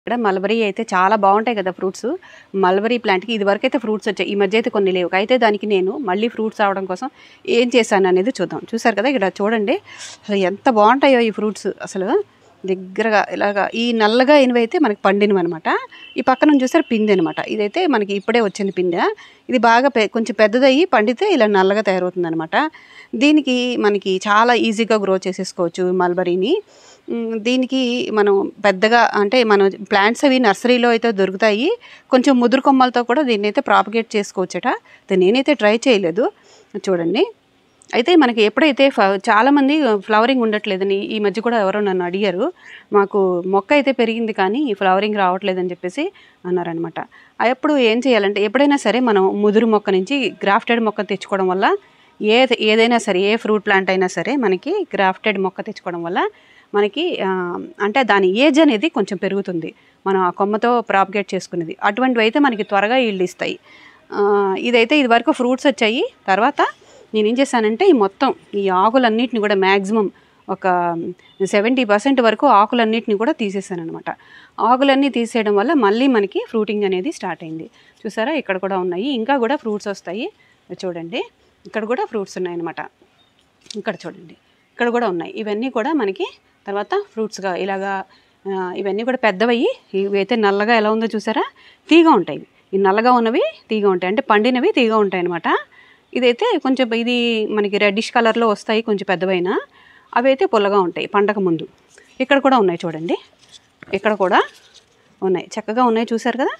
ఇక్కడ మల్బరీ అయితే చాలా బాగుంటాయి కదా ఫ్రూట్స్ మల్బరీ ప్లాంట్కి ఇది వరకు అయితే ఫ్రూట్స్ వచ్చాయి ఈ మధ్య అయితే కొన్ని లేవు అయితే దానికి నేను మళ్ళీ ఫ్రూట్స్ అవడం కోసం ఏం చేశాను అనేది చూద్దాం చూసారు కదా ఇక్కడ చూడండి అసలు ఎంత బాగుంటాయో ఈ ఫ్రూట్స్ అసలు దగ్గరగా ఇలాగా ఈ నల్లగా ఎనివైతే మనకి పండినవి అనమాట ఈ పక్కన చూసారు పిందె అనమాట ఇదైతే మనకి ఇప్పుడే వచ్చింది పిందె ఇది బాగా పె కొంచెం పెద్దదయ్యి పండితే ఇలా నల్లగా తయారవుతుంది అనమాట దీనికి మనకి చాలా ఈజీగా గ్రో చేసేసుకోవచ్చు మల్బరీని మ్, దీనికి మనం పెద్దగా అంటే మనం ప్లాంట్స్ అవి నర్సరీలో అయితే దొరుకుతాయి కొంచెం ముదురు కొమ్మలతో కూడా దీన్ని అయితే ప్రాపగేట్ చేసుకోవచ్చట అది నేనైతే ట్రై చేయలేదు చూడండి అయితే మనకి ఎప్పుడైతే ఫ- చాలామంది ఫ్లవరింగ్ ఉండట్లేదని ఈ మధ్య కూడా ఎవరో నన్ను అడిగారు మాకు మొక్క అయితే పెరిగింది కానీ ఫ్లవరింగ్ రావట్లేదని చెప్పేసి అన్నారనమాట అప్పుడు ఏం చేయాలంటే ఎప్పుడైనా సరే మనం ముదురు మొక్క నుంచి గ్రాఫ్టెడ్ మొక్క తెచ్చుకోవడం వల్ల ఏ ఏదైనా సరే ఏ ఫ్రూట్ ప్లాంట్ అయినా సరే మనకి గ్రాఫ్టెడ్ మొక్క తెచ్చుకోవడం వల్ల మనకి ఆ, అంటే దాని ఏజ్ అనేది కొంచెం పెరుగుతుంది మనం ఆ కొమ్మతో ప్రాపగేట్ చేసుకునేది అటువంటివి అయితే మనకి త్వరగా ఈల్డ్ ఇస్తాయి ఆ, ఇదైతే ఇది వరకు ఫ్రూట్స్ వచ్చాయి తర్వాత నేను ఏం చేశానంటే ఈ మొత్తం ఈ ఆకులన్నిటిని కూడా మ్యాక్సిమం ఒక సెవెంటీ పర్సెంట్ వరకు ఆకులన్నిటిని కూడా తీసేసాను అనమాట ఆకులన్నీ తీసేయడం వల్ల మళ్ళీ మనకి ఫ్రూటింగ్ అనేది స్టార్ట్ అయింది చూసారా ఇక్కడ కూడా ఉన్నాయి ఇంకా కూడా ఫ్రూట్స్ వస్తాయి చూడండి ఇక్కడ కూడా ఫ్రూట్స్ ఉన్నాయన్నమాట ఇక్కడ చూడండి ఇక్కడ కూడా ఉన్నాయి ఇవన్నీ కూడా మనకి తర్వాత ఫ్రూట్స్గా ఇలాగా ఆ, ఇవన్నీ కూడా పెద్దవయ్యి ఇవి అయితే నల్లగా ఎలా ఉందో చూసారా తీగ ఉంటాయి ఇవి. ఈ నల్లగా ఉన్నవి తీగ ఉంటాయి అంటే పండినవి తీగ ఉంటాయి అనమాట ఇదైతే కొంచెం ఇది మనకి రెడ్డిష్ కలర్లో వస్తాయి కొంచెం పెద్దవైన అవి అయితే పుల్లగా ఉంటాయి పండగ ముందు ఇక్కడ కూడా ఉన్నాయి చూడండి ఇక్కడ కూడా ఉన్నాయి చక్కగా ఉన్నాయి చూసారు కదా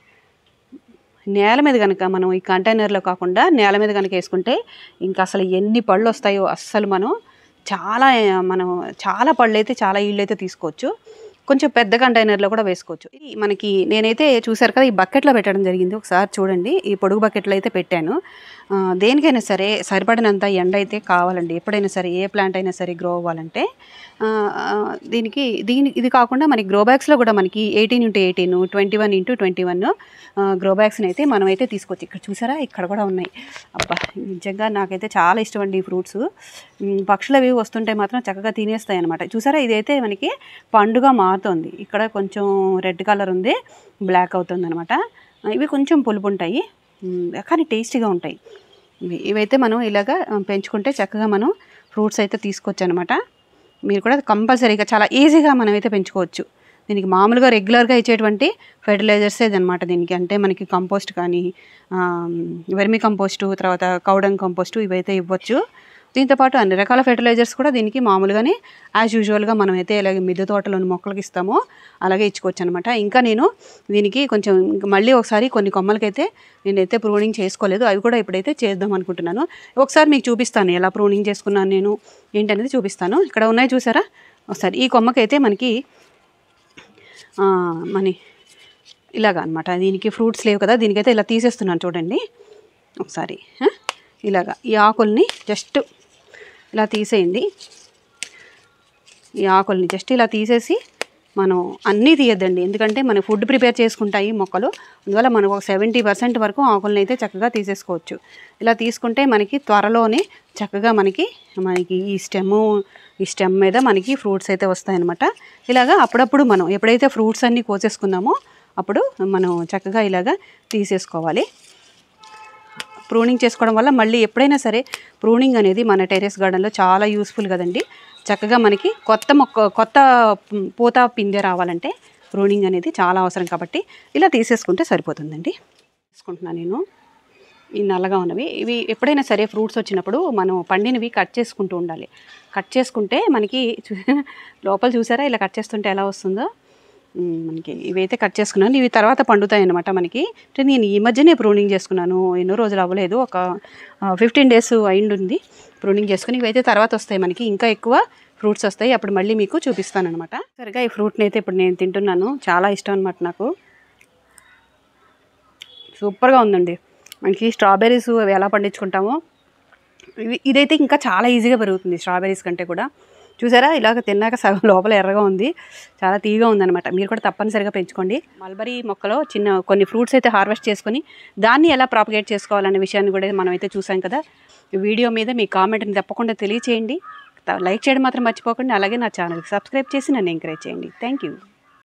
నేల మీద కనుక మనం ఈ కంటైనర్లో కాకుండా నేల మీద కనుక వేసుకుంటే ఇంకా అసలు ఎన్ని పళ్ళు వస్తాయో అస్సలు మనం చాలా ఆ, మనం చాలా పళ్ళు అయితే చాలా ఇళ్ళు అయితే తీసుకోవచ్చు కొంచెం పెద్ద కంటైనర్లో కూడా వేసుకోవచ్చు ఇది మనకి నేనైతే చూసారు కదా ఈ బకెట్లో పెట్టడం జరిగింది ఒకసారి చూడండి ఈ పొడుగు బకెట్లో అయితే పెట్టాను ఆ, దేనికైనా సరే సరిపడినంత ఎండ అయితే కావాలండి ఎప్పుడైనా సరే ఏ ప్లాంట్ అయినా సరే గ్రో అవ్వాలంటే ఆ, ఆ, దీనికి దీని ఇది కాకుండా మనకి గ్రో బ్యాగ్స్లో కూడా మనకి eighteen into eighteen twenty one into twenty one grow బ్యాగ్స్ని అయితే మనం అయితే తీసుకోవచ్చు ఇక్కడ చూసారా ఇక్కడ కూడా ఉన్నాయి అబ్బా నిజంగా నాకైతే చాలా ఇష్టం అండి ఈ ఫ్రూట్స్ పక్షులు అవి వస్తుంటే మాత్రం చక్కగా తినేస్తాయి అనమాట చూసారా ఇదైతే మనకి పండుగ మారుతుంది ఇక్కడ కొంచెం రెడ్ కలర్ ఉంది బ్లాక్ అవుతుంది అనమాట ఇవి కొంచెం పులుపు ఉంటాయి ఉమ్, కానీ టేస్టీగా ఉంటాయి ఇవి ఇవైతే మనం ఇలాగా ఆ, పెంచుకుంటే చక్కగా మనం ఫ్రూట్స్ అయితే తీసుకోవచ్చు అనమాట మీరు కూడా కంపల్సరీగా చాలా ఈజీగా మనం అయితే పెంచుకోవచ్చు దీనికి మామూలుగా రెగ్యులర్గా ఇచ్చేటువంటి ఫెర్టిలైజర్స్ అనమాట దీనికి అంటే మనకి కంపోస్ట్ కానీ వెర్మి కంపోస్టు తర్వాత కౌడంగ్ కంపోస్టు ఇవైతే ఇవ్వచ్చు దీంతోపాటు అన్ని రకాల ఫెర్టిలైజర్స్ కూడా దీనికి మామూలుగానే యాజ్ యూజువల్గా మనం అయితే ఇలాగే మిద్దె తోటలోని మొక్కలకి ఇస్తామో అలాగే ఇచ్చుకోవచ్చు అనమాట ఇంకా నేను దీనికి కొంచెం ఇంక మళ్ళీ ఒకసారి కొన్ని కొమ్మలకైతే నేనైతే ప్రూనింగ్ చేసుకోలేదు అవి కూడా ఇప్పుడైతే చేద్దాం అనుకుంటున్నాను ఒకసారి మీకు చూపిస్తాను ఎలా ప్రూనింగ్ చేసుకున్నాను నేను ఏంటనేది చూపిస్తాను ఇక్కడ ఉన్నాయి చూసారా ఒకసారి ఈ కొమ్మకైతే మనకి ఆ, మని ఇలాగ అనమాట దీనికి ఫ్రూట్స్ లేవు కదా దీనికైతే ఇలా తీసేస్తున్నాను చూడండి ఒకసారి ఆ? ఇలాగా ఈ ఆకుల్ని జస్ట్ ఇలా తీసేయండి ఈ ఆకుల్ని జస్ట్ ఇలా తీసేసి మనం అన్నీ తీయద్దండి ఎందుకంటే మనం ఫుడ్ ప్రిపేర్ చేసుకుంటాయి మొక్కలు అందువల్ల మనం ఒక సెవెంటీ పర్సెంట్ వరకు ఆకుల్ని అయితే చక్కగా తీసేసుకోవచ్చు ఇలా తీసుకుంటే మనకి త్వరలోనే చక్కగా మనకి మనకి ఈ స్టెమ్ ఈ స్టెమ్ మీద మనకి ఫ్రూట్స్ అయితే వస్తాయన్నమాట ఇలాగా అప్పుడప్పుడు మనం ఎప్పుడైతే ఫ్రూట్స్ అన్నీ కోసేసుకున్నామో అప్పుడు మనం చక్కగా ఇలాగా తీసేసుకోవాలి ప్రూనింగ్ చేసుకోవడం వల్ల మళ్ళీ ఎప్పుడైనా సరే ప్రూనింగ్ అనేది మన టెరెస్ గార్డెన్లో చాలా యూస్ఫుల్ కదండి చక్కగా మనకి కొత్త మొక్క కొత్త మ్, పూత పిందె రావాలంటే ప్రూనింగ్ అనేది చాలా అవసరం కాబట్టి ఇలా తీసేసుకుంటే సరిపోతుందండి తీసుకుంటున్నాను నేను ఈ నల్లగా ఉన్నవి ఇవి ఎప్పుడైనా సరే ఫ్రూట్స్ వచ్చినప్పుడు మనం పండినవి కట్ చేసుకుంటూ ఉండాలి కట్ చేసుకుంటే మనకి చూ- లోపల చూసారా ఇలా కట్ చేస్తుంటే ఎలా వస్తుందో మ్, మనకి ఇవైతే కట్ చేసుకున్నాను ఇవి తర్వాత పండుతాయి అన్నమాట మనకి అంటే నేను ఈ మధ్యనే ప్రూనింగ్ చేసుకున్నాను ఎన్నో రోజులు అవ్వలేదు ఒక ఫిఫ్టీన్ డేస్ అయిండుంది ప్రూనింగ్ చేసుకుని ఇవైతే తర్వాత వస్తాయి మనకి ఇంకా ఎక్కువ ఫ్రూట్స్ వస్తాయి అప్పుడు మళ్ళీ మీకు చూపిస్తాను అనమాట సరిగా ఈ ఫ్రూట్ని అయితే ఇప్పుడు నేను తింటున్నాను చాలా ఇష్టం అనమాట నాకు సూపర్గా ఉందండి మనకి స్ట్రాబెర్రీస్ అవి ఎలా పండించుకుంటామో ఇవి ఇదైతే ఇంకా చాలా ఈజీగా పెరుగుతుంది స్ట్రాబెర్రీస్ కంటే కూడా చూసారా ఇలాగ తిన్నాక సగం లోపల ఎర్రగా ఉంది చాలా తీగా ఉందన్నమాట మీరు కూడా తప్పనిసరిగా పెంచుకోండి మల్బరీ మొక్కలో చిన్న కొన్ని ఫ్రూట్స్ అయితే హార్వెస్ట్ చేసుకొని దాన్ని ఎలా ప్రాపగేట్ చేసుకోవాలనే విషయాన్ని కూడా మనం అయితే చూసాం కదా ఈ వీడియో మీద మీ కామెంట్ని తప్పకుండా తెలియచేయండి లైక్ చేయడం మాత్రం మర్చిపోకండి అలాగే నా ఛానల్కి సబ్స్క్రైబ్ చేసి నన్ను ఎంకరేజ్ చేయండి థ్యాంక్ యూ